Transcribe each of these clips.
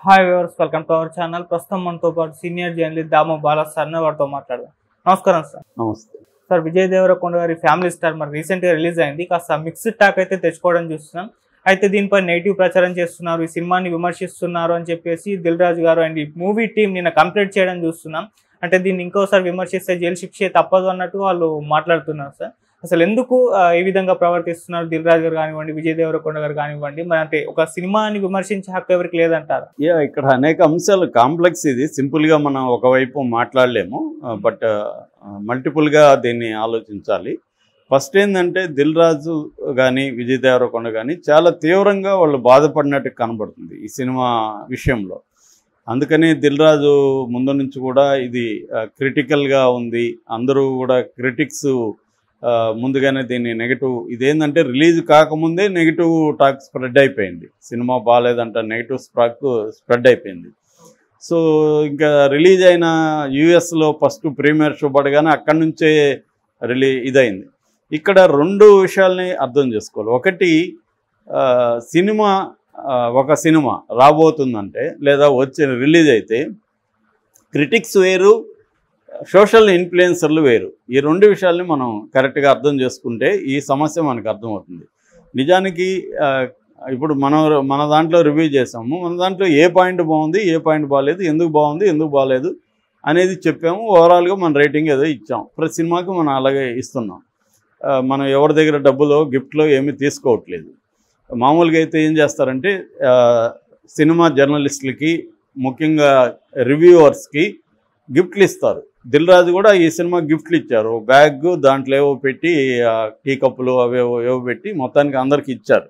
hi viewers welcome to our channel ప్రస్తుతం మనతో పాటు senior journalist Damo Bala sir వారితో మాట్లాడదాం నమస్కారం సార్ నమస్తే సార్ విజయ్ దేవరకొండ గారి ఫ్యామిలీ స్టార్ మరి రీసెంట్ గా రిలీజ్ అయింది కాస్త మిక్స్డ్ టాక్ అయితే తెచ్చుకోవడం చూస్తున్నాం అయితే దీనిపై నెగిటివ్ ప్రచారం చేస్తున్నారు ఈ సినిమాని విమర్శిస్తున్నారు అని చెప్పేసి దిల్ రాజు గారు అండ్ ఈ మూవీ టీం నిన్న కంప్లీట్ చేయడం చూస్తున్నాం అంటే దీన్ని ఇంకోసారి విమర్శిస్తే జైలు శిక్షే తప్పదు అన్నట్టు వాళ్ళు మాట్లాడుతున్నారు సార్ అసలు ఎందుకు ఆ, ఈ విధంగా ప్రవర్తిస్తున్నారు దిల్ రాజు గారు కానివ్వండి విజయ్ దేవరకొండ గారు కానివ్వండి మరి అంటే ఒక సినిమాని విమర్శించే హక్కు ఎవరికి లేదంటారు యా ఇక్కడ అనేక అంశాలు కాంప్లెక్స్ ఇది సింపుల్గా మనం ఒకవైపు మాట్లాడలేము బట్ మల్టిపుల్గా దీన్ని ఆలోచించాలి ఫస్ట్ ఏంటంటే దిల్ రాజు కానీ విజయ్ దేవరకొండ కానీ చాలా తీవ్రంగా వాళ్ళు బాధపడినట్టు కనబడుతుంది ఈ సినిమా విషయంలో అందుకని దిల్ రాజు ముందు నుంచి కూడా ఇది క్రిటికల్గా ఉంది అందరూ కూడా క్రిటిక్స్ ముందుగానే దీన్ని నెగిటివ్ ఇదేంటంటే రిలీజ్ కాకముందే నెగిటివ్ టాక్ స్ప్రెడ్ అయిపోయింది సినిమా బాగాలేదంట నెగిటివ్ స్ప్రాక్ స్ప్రెడ్ అయిపోయింది సో ఇంకా రిలీజ్ అయిన యూఎస్లో ఫస్ట్ ప్రీమియర్ షో పడగానే అక్కడి నుంచే రిలీ ఇదైంది ఇక్కడ రెండు విషయాల్ని అర్థం చేసుకోవాలి ఒకటి ఆ, సినిమా ఆ, ఒక సినిమా రాబోతుందంటే లేదా వచ్చే రిలీజ్ అయితే క్రిటిక్స్ వేరు సోషల్ ఇన్ఫ్లుయెన్సర్లు వేరు ఈ రెండు విషయాల్ని మనం కరెక్ట్గా అర్థం చేసుకుంటే ఈ సమస్య మనకు అర్థమవుతుంది నిజానికి ఆ, ఇప్పుడు మనం మన దాంట్లో రివ్యూ చేసాము మన దాంట్లో ఏ పాయింట్ బాగుంది ఏ పాయింట్ బాగాలేదు ఎందుకు బాగుంది ఎందుకు బాగాలేదు అనేది చెప్పాము ఓవరాల్గా మన రేటింగ్ ఏదో ఇచ్చాం ప్రతి సినిమాకి మనం అలాగే ఇస్తున్నాం ఆ, మనం ఎవరి దగ్గర డబ్బులో గిఫ్ట్లో ఏమీ తీసుకోవట్లేదు మామూలుగా అయితే ఏం చేస్తారంటే ఆ, సినిమా జర్నలిస్టులకి ముఖ్యంగా రివ్యూవర్స్కి గిఫ్ట్లు ఇస్తారు దిల్ రాజు కూడా ఈ సినిమా గిఫ్ట్లు ఇచ్చారు బ్యాగ్ దాంట్లో ఏవో పెట్టి ఆ, టీ కప్పులు అవేవో ఏవో పెట్టి మొత్తానికి అందరికి ఇచ్చారు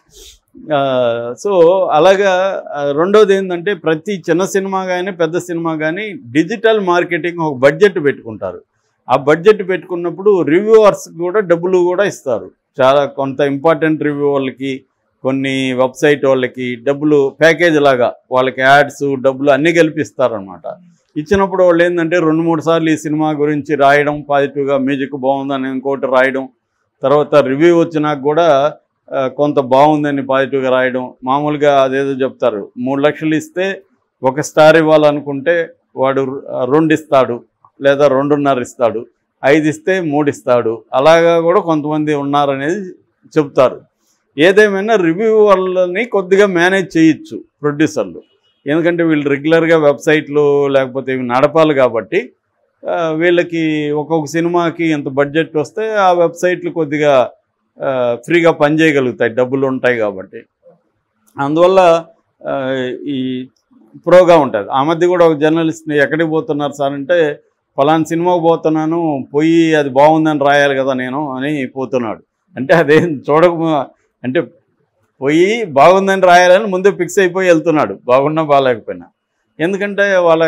ఆ, సో అలాగా ఆ, రెండోది ఏంటంటే ప్రతి చిన్న సినిమా కానీ పెద్ద సినిమా కానీ డిజిటల్ మార్కెటింగ్ ఒక బడ్జెట్ పెట్టుకుంటారు ఆ బడ్జెట్ పెట్టుకున్నప్పుడు రివ్యూవర్స్ కూడా డబ్బులు కూడా ఇస్తారు చాలా కొంత ఇంపార్టెంట్ రివ్యూ వాళ్ళకి కొన్ని వెబ్సైట్ వాళ్ళకి డబ్బులు ప్యాకేజ్ లాగా వాళ్ళకి యాడ్స్ డబ్బులు అన్నీ కల్పిస్తారనమాట ఇచ్చినప్పుడు వాళ్ళు ఏంటంటే రెండు మూడు సార్లు ఈ సినిమా గురించి రాయడం పాజిటివ్గా మ్యూజిక్ బాగుందని ఇంకోటి రాయడం తర్వాత రివ్యూ వచ్చినాక కూడా ఆ, కొంత బాగుందని పాజిటివ్గా రాయడం మామూలుగా అదేదో చెప్తారు మూడు లక్షలు ఇస్తే ఒక స్టార్ ఇవ్వాలనుకుంటే వాడు ఆ, రెండు ఇస్తాడు లేదా రెండున్నర ఇస్తాడు ఐదు ఇస్తే మూడు ఇస్తాడు అలాగా కూడా కొంతమంది ఉన్నారనేది చెప్తారు ఏదేమైనా రివ్యూ వాళ్ళని కొద్దిగా మేనేజ్ చేయొచ్చు ప్రొడ్యూసర్లు ఎందుకంటే వీళ్ళు రెగ్యులర్గా వెబ్సైట్లు లేకపోతే ఇవి నడపాలి కాబట్టి ఆ, వీళ్ళకి ఒక్కొక్క సినిమాకి ఎంత బడ్జెట్ వస్తే ఆ వెబ్సైట్లు కొద్దిగా ఆ, ఫ్రీగా పనిచేయగలుగుతాయి డబ్బులు ఉంటాయి కాబట్టి అందువల్ల ఆ, ఈ ప్రోగా ఉంటుంది ఆ మధ్య కూడా ఒక జర్నలిస్ట్ని ఎక్కడికి పోతున్నారు సార్ అంటే ఫలానా సినిమాకి పోతున్నాను పోయి అది బాగుందని రాయాలి కదా నేను అని పోతున్నాడు అంటే అదేం చూడక అంటే పోయి బాగుందని రాయాలని ముందే ఫిక్స్ అయిపోయి వెళ్తున్నాడు బాగున్నా బాగాలేకపోయినా ఎందుకంటే వాళ్ళ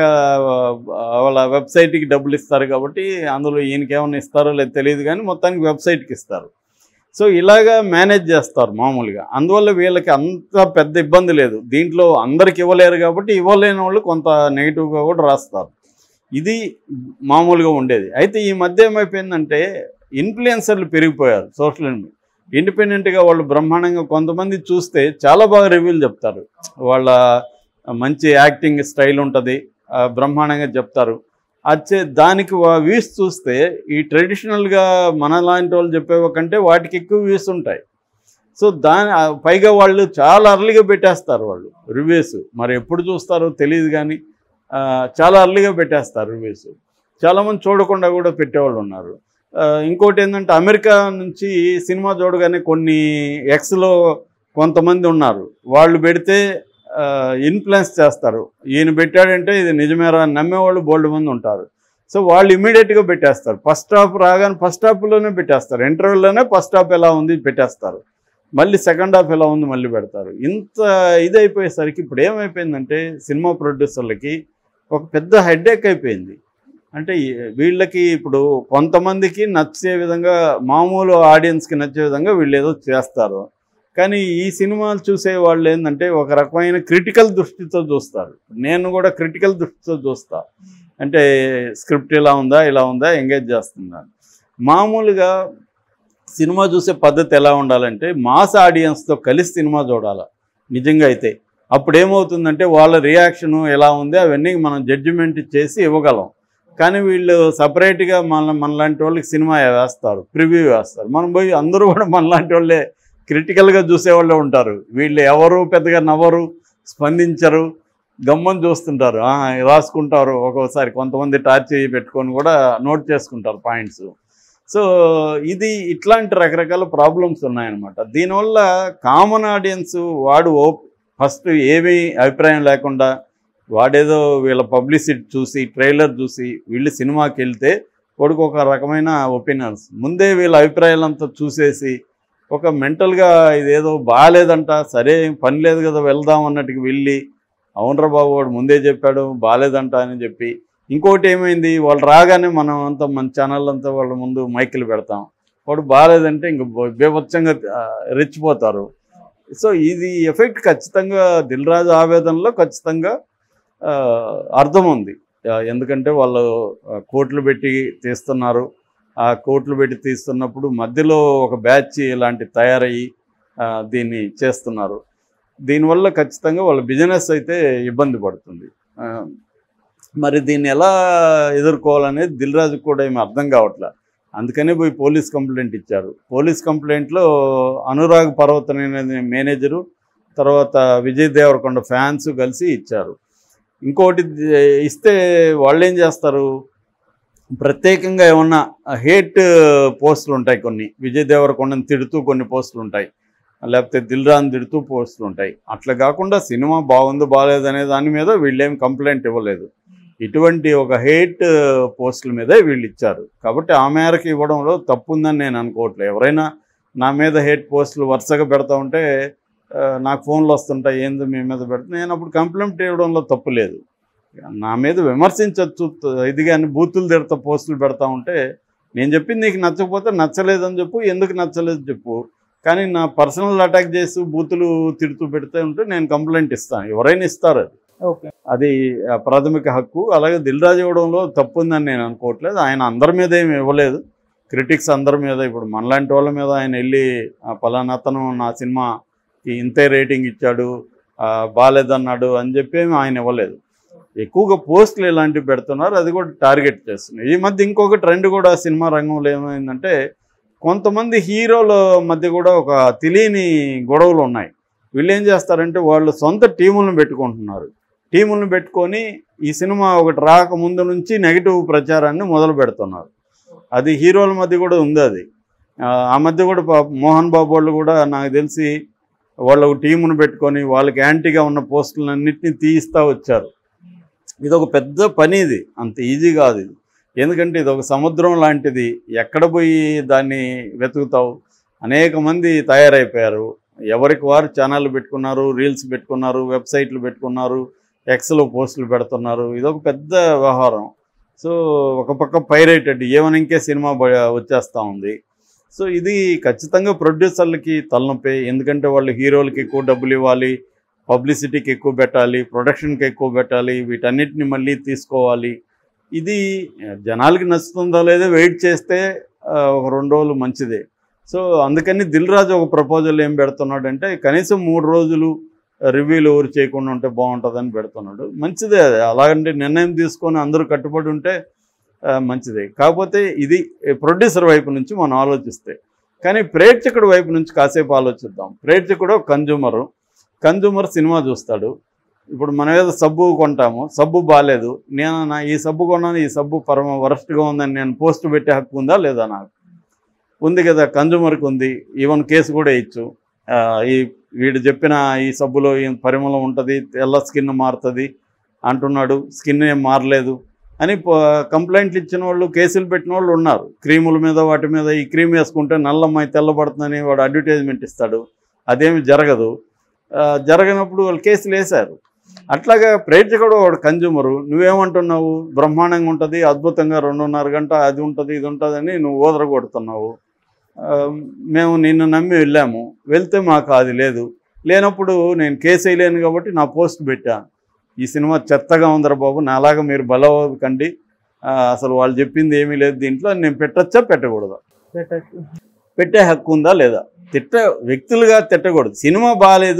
వాళ్ళ వెబ్సైట్కి డబ్బులు ఇస్తారు కాబట్టి అందులో ఈయనకి ఏమైనా ఇస్తారో లేదో తెలియదు కానీ మొత్తానికి వెబ్సైట్కి ఇస్తారు సో ఇలాగా మేనేజ్ చేస్తారు మామూలుగా అందువల్ల వీళ్ళకి అంత పెద్ద ఇబ్బంది లేదు దీంట్లో అందరికి ఇవ్వలేరు కాబట్టి ఇవ్వలేని వాళ్ళు కొంత నెగిటివ్గా కూడా రాస్తారు ఇది మామూలుగా ఉండేది అయితే ఈ మధ్య ఏమైపోయిందంటే ఇన్ఫ్లుయెన్సర్లు పెరిగిపోయారు సోషల్ మీడియా ఇండిపెండెంట్గా వాళ్ళు బ్రహ్మాండంగా కొంతమంది చూస్తే చాలా బాగా రివ్యూలు చెప్తారు వాళ్ళ మంచి యాక్టింగ్ స్టైల్ ఉంటుంది బ్రహ్మాండంగా చెప్తారు అచ్చే దానికి వ్యూస్ చూస్తే ఈ ట్రెడిషనల్గా మన లాంటి వాళ్ళు చెప్పేవ కంటే వాటికి ఎక్కువ వ్యూస్ ఉంటాయి సో దాని ఆ పైగా వాళ్ళు చాలా అర్లీగా పెట్టేస్తారు వాళ్ళు రివ్యూస్ మరి ఎప్పుడు చూస్తారో తెలియదు కానీ ఆ, చాలా అర్లీగా పెట్టేస్తారు రివ్యూస్ చాలామంది చూడకుండా కూడా పెట్టేవాళ్ళు ఉన్నారు ఆ, ఇంకోటి ఏంటంటే అమెరికా నుంచి సినిమా చూడగానే కొన్ని ఎక్స్లో కొంతమంది ఉన్నారు వాళ్ళు పెడితే ఇన్ఫ్లుయెన్స్ చేస్తారు ఈయన పెట్టాడంటే ఇది నిజమేరా అని నమ్మేవాళ్ళు బోల్డ్ మంది ఉంటారు సో వాళ్ళు ఇమీడియట్గా పెట్టేస్తారు ఫస్ట్ హాఫ్ రాగానే ఫస్ట్ హాఫ్లోనే పెట్టేస్తారు ఇంటర్వ్యూలోనే ఫస్ట్ హాఫ్ ఎలా ఉంది పెట్టేస్తారు మళ్ళీ సెకండ్ హాఫ్ ఎలా ఉంది మళ్ళీ పెడతారు ఇంత ఇది అయిపోయేసరికి ఇప్పుడు ఏమైపోయిందంటే సినిమా ప్రొడ్యూసర్లకి ఒక పెద్ద హెడ్ఏక్ అయిపోయింది అంటే ఈ- వీళ్ళకి ఇప్పుడు కొంతమందికి నచ్చే విధంగా మామూలు ఆడియన్స్కి నచ్చే విధంగా వీళ్ళు ఏదో చేస్తారు కానీ ఈ సినిమాలు చూసే వాళ్ళు ఏంటంటే ఒక రకమైన క్రిటికల్ దృష్టితో చూస్తారు నేను కూడా క్రిటికల్ దృష్టితో చూస్తా అంటే స్క్రిప్ట్ ఇలా ఉందా ఇలా ఉందా ఎంగేజ్ చేస్తుందా మామూలుగా సినిమా చూసే పద్ధతి ఎలా ఉండాలంటే మాస్ ఆడియన్స్తో కలిసి సినిమా చూడాలి నిజంగా అయితే అప్పుడు ఏమవుతుందంటే వాళ్ళ రియాక్షన్ ఎలా ఉంది అవన్నీ మనం జడ్జిమెంట్ చేసి ఇవ్వగలం కానీ వీళ్ళు సపరేట్గా మన మనలాంటి వాళ్ళకి సినిమా వేస్తారు ప్రివ్యూ వేస్తారు మనం పోయి అందరూ కూడా మనలాంటి వాళ్ళే క్రిటికల్గా చూసేవాళ్ళే ఉంటారు వీళ్ళు ఎవరు పెద్దగా నవ్వరు స్పందించరు గమ్మని చూస్తుంటారు ఆ, రాసుకుంటారు ఒక్కోసారి కొంతమంది టార్చ్ పెట్టుకొని కూడా నోట్ చేసుకుంటారు పాయింట్స్ సో ఇది ఇట్లాంటి రకరకాల ప్రాబ్లమ్స్ ఉన్నాయన్నమాట దీనివల్ల కామన్ ఆడియన్స్ వాడు ఓ ఫస్ట్ ఏమీ అభిప్రాయం లేకుండా వాడేదో వీళ్ళ పబ్లిసిటీ చూసి ట్రైలర్ చూసి వీళ్ళు సినిమాకి వెళ్తే వాడికి ఒక రకమైన ఒపీనియన్స్ ముందే వీళ్ళ అభిప్రాయాలంతా చూసేసి ఒక మెంటల్గా ఇదేదో బాగాలేదంట సరే ఏం పని లేదు కదా వెళ్దాం అన్నట్టుగా వెళ్ళి అవునరా బాబు వాడు ముందే చెప్పాడు బాగాలేదంట అని చెప్పి ఇంకోటి ఏమైంది వాళ్ళు రాగానే మనం అంతా మన ఛానల్ అంతా వాళ్ళ ముందు మైకులు పెడతాం వాడు బాగాలేదంటే ఇంక బ- బీభత్సంగా ఆ, రెచ్చిపోతారు సో ఇది ఎఫెక్ట్ ఖచ్చితంగా దిల్ రాజు ఆవేదనలో ఖచ్చితంగా ఆ, అర్థం ఉంది ఆ, ఎందుకంటే వాళ్ళు ఆ, కోట్లు పెట్టి తీస్తున్నారు ఆ కోట్లు పెట్టి తీస్తున్నప్పుడు మధ్యలో ఒక బ్యాచ్ ఇలాంటి తయారయ్యి ఆ, దీన్ని చేస్తున్నారు దీనివల్ల ఖచ్చితంగా వాళ్ళ బిజినెస్ అయితే ఇబ్బంది పడుతుంది ఆ, మరి దీన్ని ఎలా ఎదుర్కోవాలనేది దిల్ రాజుకు కూడా ఏమి అర్థం కావట్లే అందుకనే పోయి పోలీస్ కంప్లైంట్ ఇచ్చారు పోలీస్ కంప్లైంట్లో అనురాగ్ పర్వత్ అనే మేనేజరు తర్వాత విజయ్ దేవరకొండ ఫ్యాన్స్ కలిసి ఇచ్చారు ఇంకోటి ఇస్తే వాళ్ళు ఏం చేస్తారు ప్రత్యేకంగా ఏమన్నా హేట్ పోస్టులు ఉంటాయి కొన్ని విజయ్ దేవరకొండని తిడుతూ కొన్ని పోస్టులు ఉంటాయి లేకపోతే దిల్రాన్ తిడుతూ పోస్టులు ఉంటాయి అట్లా కాకుండా సినిమా బాగుందో బాగాలేదు అనే దాని మీద వీళ్ళేం కంప్లైంట్ ఇవ్వలేదు ఇటువంటి ఒక హేట్ పోస్టుల మీదే వీళ్ళు ఇచ్చారు కాబట్టి ఆ మేరకు ఇవ్వడంలో తప్పు ఉందని నేను అనుకోవట్లేదు ఎవరైనా నా మీద హేట్ పోస్టులు వరుసగా పెడతా ఉంటే ఆ, నాకు ఫోన్లు వస్తుంటాయి ఏంది మీ మీద పెడితే నేను అప్పుడు కంప్లైంట్ ఇవ్వడంలో తప్పు లేదు నా మీద విమర్శించవచ్చు ఇది కానీ బూతులు తిడతా పోస్టులు పెడతా ఉంటే నేను చెప్పింది నీకు నచ్చకపోతే నచ్చలేదని చెప్పు ఎందుకు నచ్చలేదు చెప్పు కానీ నా పర్సనల్ అటాక్ చేసి బూతులు తిడుతూ పెడితే ఉంటే నేను కంప్లైంట్ ఇస్తాను ఎవరైనా ఇస్తారు అది ఓకే అది ఆ, ప్రాథమిక హక్కు అలాగే దిల్ రాజు ఇవ్వడంలో తప్పు ఉందని నేను అనుకోవట్లేదు ఆయన అందరి మీద ఏమి ఇవ్వలేదు క్రిటిక్స్ అందరి మీద ఇప్పుడు మనలాంటి వాళ్ళ మీద ఆయన వెళ్ళి "ఆ, పలానా అతను నా సినిమాకి ఇంతే రేటింగ్ ఇచ్చాడు ఆ, బాలేదన్నాడు అని చెప్పి ఏమీ ఆయన ఇవ్వలేదు ఎక్కువగా పోస్టులు ఇలాంటివి పెడుతున్నారు అది కూడా టార్గెట్ చేస్తున్నారు ఈ మధ్య ఇంకొక ట్రెండ్ కూడా సినిమా రంగంలో ఏమైందంటే కొంతమంది హీరోల మధ్య కూడా ఒక తెలియని గొడవలు ఉన్నాయి వీళ్ళు ఏం చేస్తారంటే వాళ్ళు సొంత టీములను పెట్టుకుంటున్నారు టీములను పెట్టుకొని ఈ సినిమా ఒకటి రాక ముందు నుంచి నెగిటివ్ ప్రచారాన్ని మొదలు పెడుతున్నారు అది హీరోల మధ్య కూడా ఉంది అది ఆ, ఆ మధ్య కూడా పాపం మోహన్ బాబు వాళ్ళు కూడా నాకు తెలిసి వాళ్ళ ఒక టీమును పెట్టుకొని వాళ్ళకి యాంటీగా ఉన్న పోస్టులన్నింటినీ తీయిస్తూ వచ్చారు ఇది ఒక పెద్ద పని ఇది అంత ఈజీ కాదు ఇది ఎందుకంటే ఇది ఒక సముద్రం లాంటిది ఎక్కడ పోయి దాన్ని వెతుకుతావు అనేక మంది తయారైపోయారు ఎవరికి వారు ఛానళ్ళు పెట్టుకున్నారు రీల్స్ పెట్టుకున్నారు వెబ్సైట్లు పెట్టుకున్నారు ఎక్స్లో పోస్టులు పెడుతున్నారు ఇదొక పెద్ద వ్యవహారం సో ఒక పక్క పైరేటెడ్ ఏమనింకే సినిమా బ- వచ్చేస్తూ ఉంది సో ఇది ఖచ్చితంగా ప్రొడ్యూసర్లకి తలనొప్పి ఎందుకంటే వాళ్ళు హీరోలకి ఎక్కువ డబ్బులు ఇవ్వాలి పబ్లిసిటీకి ఎక్కువ పెట్టాలి ప్రొడక్షన్కి ఎక్కువ పెట్టాలి వీటన్నిటిని మళ్ళీ తీసుకోవాలి ఇది జనాలకి నచ్చుతుందో లేదో వెయిట్ చేస్తే ఆ, ఒక రెండు రోజులు మంచిదే సో అందుకని దిల్ రాజు ఒక ప్రపోజల్ ఏం పెడుతున్నాడంటే కనీసం మూడు రోజులు రివ్యూలు ఎవరు చేయకుండా ఉంటే బాగుంటుందని పెడుతున్నాడు మంచిదే అది అలాగంటే నిర్ణయం తీసుకొని అందరూ కట్టుబడి ఉంటే ఆ, మంచిదే కాకపోతే ఇది ప్రొడ్యూసర్ వైపు నుంచి మనం ఆలోచిస్తే కానీ ప్రేక్షకుడి వైపు నుంచి కాసేపు ఆలోచిద్దాం ప్రేక్షకుడు కన్జ్యూమరు కన్జ్యూమర్ సినిమా చూస్తాడు ఇప్పుడు మనం ఏదో సబ్బు కొంటాము సబ్బు బాగాలేదు నేను నా ఈ సబ్బు కొన్నాను ఈ సబ్బు పరమ వరస్ట్గా ఉందని నేను పోస్ట్ పెట్టే హక్కు ఉందా లేదా నాకు ఉంది కదా కన్జ్యూమర్కి ఉంది ఈవెన్ కేసు కూడా ఇచ్చు ఆ, ఈ వీడు చెప్పిన ఈ సబ్బులో ఈ పరిమళం ఉంటుంది తెల్ల స్కిన్ మారుతుంది అంటున్నాడు స్కిన్ ఏం మారలేదు అని ప- కంప్లైంట్లు ఇచ్చిన వాళ్ళు కేసులు పెట్టిన వాళ్ళు ఉన్నారు క్రీముల మీద వాటి మీద ఈ క్రీమ్ వేసుకుంటే నల్లమ్మాయి తెల్లబడుతుందని వాడు అడ్వర్టైజ్మెంట్ ఇస్తాడు అదేమి జరగదు ఆ, జరగనప్పుడు వాళ్ళు కేసులు వేశారు అట్లాగా ప్రేక్షకుడు వాడు కన్జ్యూమరు నువ్వేమంటున్నావు బ్రహ్మాండంగా ఉంటుంది అద్భుతంగా రెండున్నర గంట అది ఉంటుంది ఇది ఉంటుందని నువ్వు ఓదర కొడుతున్నావు ఆ, మేము నిన్ను నమ్మి వెళ్ళాము వెళ్తే మాకు అది లేదు లేనప్పుడు నేను కేసు వేయలేను కాబట్టి నా పోస్ట్ పెట్టా ఈ సినిమా చెత్తగా ఉందరా బాబు నాలాగా మీరు బలవకండి ఆ, అసలు వాళ్ళు చెప్పింది ఏమీ లేదు దీంట్లో నేను పెట్టచ్చా పెట్టకూడదా పెట్టచ్చు పెట్టే హక్కు ఉందా లేదా తిట్ట వ్యక్తులుగా తిట్టకూడదు సినిమా బాగాలేదు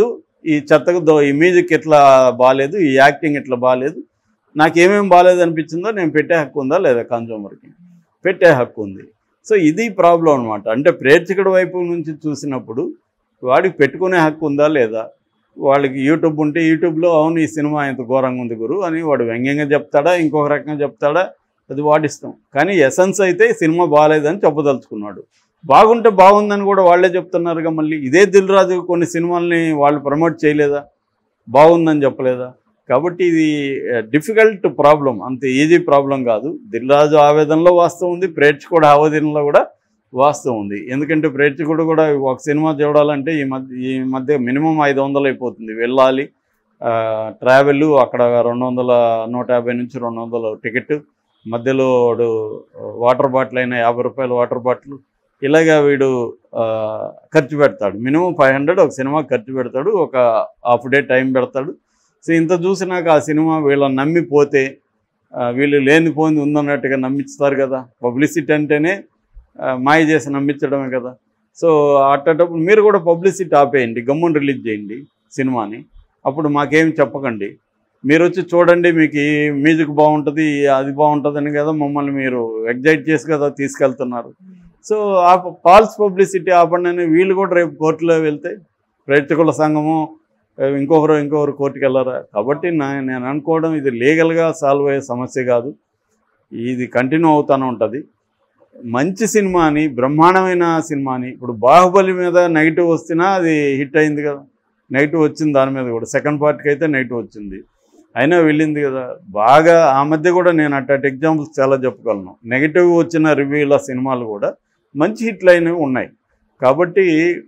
ఈ చెత్తకు దో ఈ మ్యూజిక్ ఇట్లా బాగాలేదు ఈ యాక్టింగ్ ఇట్లా బాగాలేదు నాకేమేం బాగాలేదు అనిపించిందో నేను పెట్టే హక్కు ఉందా లేదా కన్జ్యూమర్కి పెట్టే హక్కు ఉంది సో ఇది ప్రాబ్లం అనమాట అంటే ప్రేక్షకుడి వైపు నుంచి చూసినప్పుడు వాడికి పెట్టుకునే హక్కు ఉందా లేదా వాళ్ళకి యూట్యూబ్ ఉంటే యూట్యూబ్లో అవును ఈ సినిమా ఇంత ఘోరంగా ఉంది గురు అని వాడు వ్యంగ్యంగా చెప్తాడా ఇంకొక రకంగా చెప్తాడా అది వాడిస్తాం కానీ ఎసెన్స్ అయితే ఈ సినిమా బాగాలేదని చెప్పదలుచుకున్నాడు బాగుంటే బాగుందని కూడా వాళ్ళే చెప్తున్నారుగా మళ్ళీ ఇదే దిల్ రాజు కొన్ని సినిమాల్ని వాళ్ళు ప్రమోట్ చేయలేదా బాగుందని చెప్పలేదా కాబట్టి ఇది డిఫికల్ట్ ప్రాబ్లం అంత ఈజీ ప్రాబ్లం కాదు దిల్ రాజు ఆవేదనలో వాస్తవం ఉంది ప్రేక్షకుడు ఆవేదనలో కూడా వాస్తవం ఉంది ఎందుకంటే ప్రేక్షకుడు కూడా ఒక సినిమా చూడాలంటే ఈ మధ్య ఈ మధ్య మినిమం ఐదు వందలు అయిపోతుంది వెళ్ళాలి ట్రావెల్ అక్కడ రెండు వందల నూట యాభై నుంచి రెండు వందల టికెట్ మధ్యలో వాడు వాటర్ బాటిల్ అయినా యాభై రూపాయల వాటర్ బాటిల్ ఇలాగా వీడు ఆ, ఖర్చు పెడతాడు మినిమం ఫైవ్ హండ్రెడ్ ఒక సినిమా ఖర్చు పెడతాడు ఒక హాఫ్ డే టైం పెడతాడు సో ఇంత చూసినాక ఆ సినిమా వీళ్ళని నమ్మిపోతే ఆ, వీళ్ళు లేనిపోయింది ఉందన్నట్టుగా నమ్మిస్తారు కదా పబ్లిసిటీ అంటేనే ఆ, మాయ చేసి నమ్మించడమే కదా సో అట్టేటప్పుడు మీరు కూడా పబ్లిసిటీ ఆపేయండి గమ్మున రిలీజ్ చేయండి సినిమాని అప్పుడు మాకేం చెప్పకండి మీరు వచ్చి చూడండి మీకు ఈ మ్యూజిక్ బాగుంటుంది అది బాగుంటుందని కదా మమ్మల్ని మీరు ఎగ్జైట్ చేసి కదా తీసుకెళ్తున్నారు సో ఆ ఫాల్స్ పబ్లిసిటీ ఆపండి అని వీళ్ళు కూడా రేపు కోర్టులో వెళ్తే ప్రేక్షకుల సంఘము ఆ, ఇంకొకరు ఇంకొకరు కోర్టుకు వెళ్ళారా కాబట్టి నా నేను అనుకోవడం ఇది లీగల్గా సాల్వ్ అయ్యే సమస్య కాదు ఇది కంటిన్యూ అవుతూనే ఉంటుంది మంచి సినిమాని బ్రహ్మాండమైన సినిమాని ఇప్పుడు బాహుబలి మీద నెగిటివ్ వస్తున్నా అది హిట్ అయింది కదా నెగిటివ్ వచ్చింది దాని మీద కూడా సెకండ్ పార్ట్కి అయితే నెగిటివ్ వచ్చింది అయినా వెళ్ళింది కదా బాగా ఆ మధ్య కూడా నేను అట్లాంటి ఎగ్జాంపుల్స్ చాలా చెప్పగలను నెగిటివ్ వచ్చిన రివ్యూల సినిమాలు కూడా మంచి హిట్లు అయినవి ఉన్నాయి కాబట్టి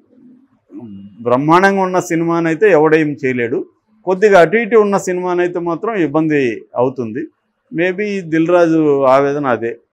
బ్రహ్మాండంగా ఉన్న సినిమానైతే ఎవడేం చేయలేడు కొద్దిగా అటు ఇటు ఉన్న సినిమానైతే మాత్రం ఇబ్బంది అవుతుంది మేబీ దిల్ రాజు ఆవేదన అదే